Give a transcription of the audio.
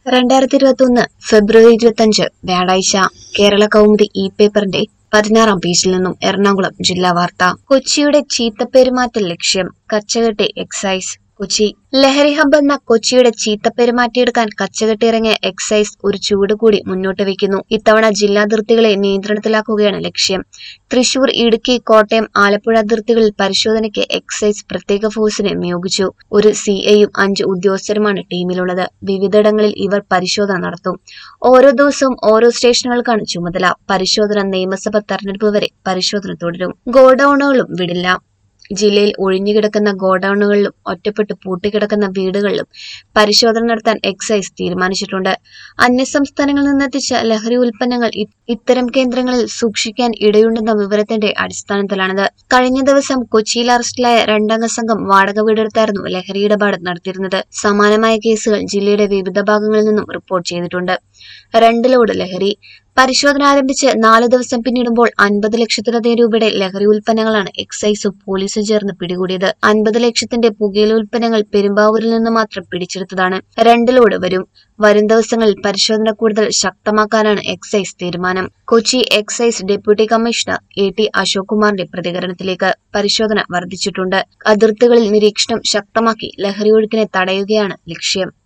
രണ്ടായിരത്തി ഇരുപത്തി ഒന്ന് ഫെബ്രുവരി ഇരുപത്തഞ്ച് വ്യാഴാഴ്ച കേരള കൗമുദി ഇ പേപ്പറിന്റെ പതിനാറാം പേജിൽ നിന്നും എറണാകുളം ജില്ലാ വാർത്ത കൊച്ചിയുടെ ചീത്തപ്പെരുമാറ്റ ലക്ഷ്യം കച്ചകെട്ടി എക്സൈസ് കൊച്ചി ലഹരി ഹബ് എന്ന കൊച്ചിയുടെ ചീത്തപ്പെരുമാറ്റിയെടുക്കാൻ കച്ചകെട്ടി ഇറങ്ങിയ എക്സൈസ് ഒരു ചൂട് കൂടി മുന്നോട്ട് വയ്ക്കുന്നു ഇത്തവണ ജില്ലാതിർത്തികളെ നിയന്ത്രണത്തിലാക്കുകയാണ് ലക്ഷ്യം തൃശൂർ ഇടുക്കി കോട്ടയം ആലപ്പുഴ അതിർത്തികളിൽ പരിശോധനയ്ക്ക് എക്സൈസ് പ്രത്യേക ഫോഴ്സിനെ നിയോഗിച്ചു ഒരു സിഐയും അഞ്ച് ഉദ്യോഗസ്ഥരുമാണ് ടീമിലുള്ളത് വിവിധയിടങ്ങളിൽ ഇവർ പരിശോധന നടത്തും ഓരോ ദിവസവും ഓരോ സ്റ്റേഷനുകൾക്കാണ് ചുമതല പരിശോധന നിയമസഭ തെരഞ്ഞെടുപ്പ് വരെ പരിശോധന തുടരും ഗോഡൌണുകളും വിടില്ല ജില്ലയിൽ ഒഴിഞ്ഞുകിടക്കുന്ന ഗോഡൌണുകളിലും ഒറ്റപ്പെട്ട് പൂട്ടിക്കിടക്കുന്ന വീടുകളിലും പരിശോധന നടത്താൻ എക്സൈസ് തീരുമാനിച്ചിട്ടുണ്ട് അന്യസംസ്ഥാനങ്ങളിൽ നിന്നെത്തിച്ച ലഹരി ഉൽപ്പന്നങ്ങൾ ഇ- ഇത്തരം കേന്ദ്രങ്ങളിൽ സൂക്ഷിക്കാൻ ഇടയുണ്ടെന്ന വിവരത്തിന്റെ അടിസ്ഥാനത്തിലാണിത് കഴിഞ്ഞ ദിവസം കൊച്ചിയിൽ അറസ്റ്റിലായ രണ്ടംഗ സംഘം വാടക വീടെടുത്തായിരുന്നു ലഹരി ഇടപാട് നടത്തിയിരുന്നത് സമാനമായ കേസുകൾ ജില്ലയുടെ വിവിധ ഭാഗങ്ങളിൽ നിന്നും റിപ്പോർട്ട് ചെയ്തിട്ടുണ്ട് രണ്ട് ലോഡ് ലഹരി പരിശോധന ആരംഭിച്ച് നാല് ദിവസം പിന്നിടുമ്പോൾ അൻപത് ലക്ഷത്തിലധികം രൂപയുടെ ലഹരി ഉൽപ്പന്നങ്ങളാണ് എക്സൈസും പോലീസും ചേർന്ന് പിടികൂടിയത് അൻപത് ലക്ഷത്തിന്റെ പുകയില ഉൽപ്പന്നങ്ങൾ പെരുമ്പാവൂരിൽ നിന്ന് മാത്രം പിടിച്ചെടുത്തതാണ് രണ്ട് ലോഡ് വരും വരും ദിവസങ്ങളിൽ പരിശോധന കൂടുതൽ ശക്തമാക്കാനാണ് എക്സൈസ് തീരുമാനം Kochi excise deputy commissioner A T Ashok കുമാറിന്റെ പ്രതികരണത്തിലേക്ക് പരിശോധന വർദ്ധിച്ചിട്ടുണ്ട് അതിർത്തികളിൽ നിരീക്ഷണം ശക്തമാക്കി ലഹരി ഒഴുക്കിനെ തടയുകയാണ് ലക്ഷ്യം